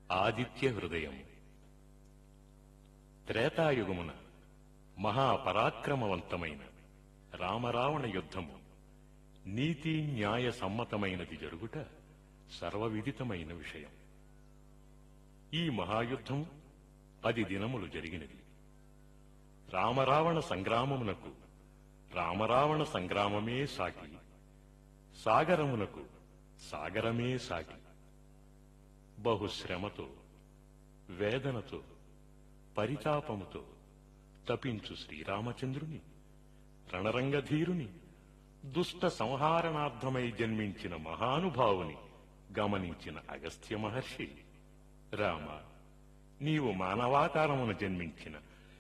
ఆదిత్య హృదయం త్రేతాయుగమున మహాపరాక్రమవంతమైన రామరావణ యుద్ధము నీతి న్యాయ సమ్మతమైనది జరుగుట సర్వవిదితమైన విషయం ఈ మహాయుద్ధం పది దినములు జరిగినది రామరావణ సంగ్రామమునకు రామరావణ సంగ్రామమే సాటి సాగరమునకు సాగరమే సాటి బహుశ్రమతో వేదనతో పరితాపముతో తపించు శ్రీరామచంద్రుని రణరంగధీరుని దుష్ట సంహారణార్థమై జన్మించిన మహానుభావుని గమనించిన అగస్త్య మహర్షి రామ నీవు మానవాకారమున జన్మించిన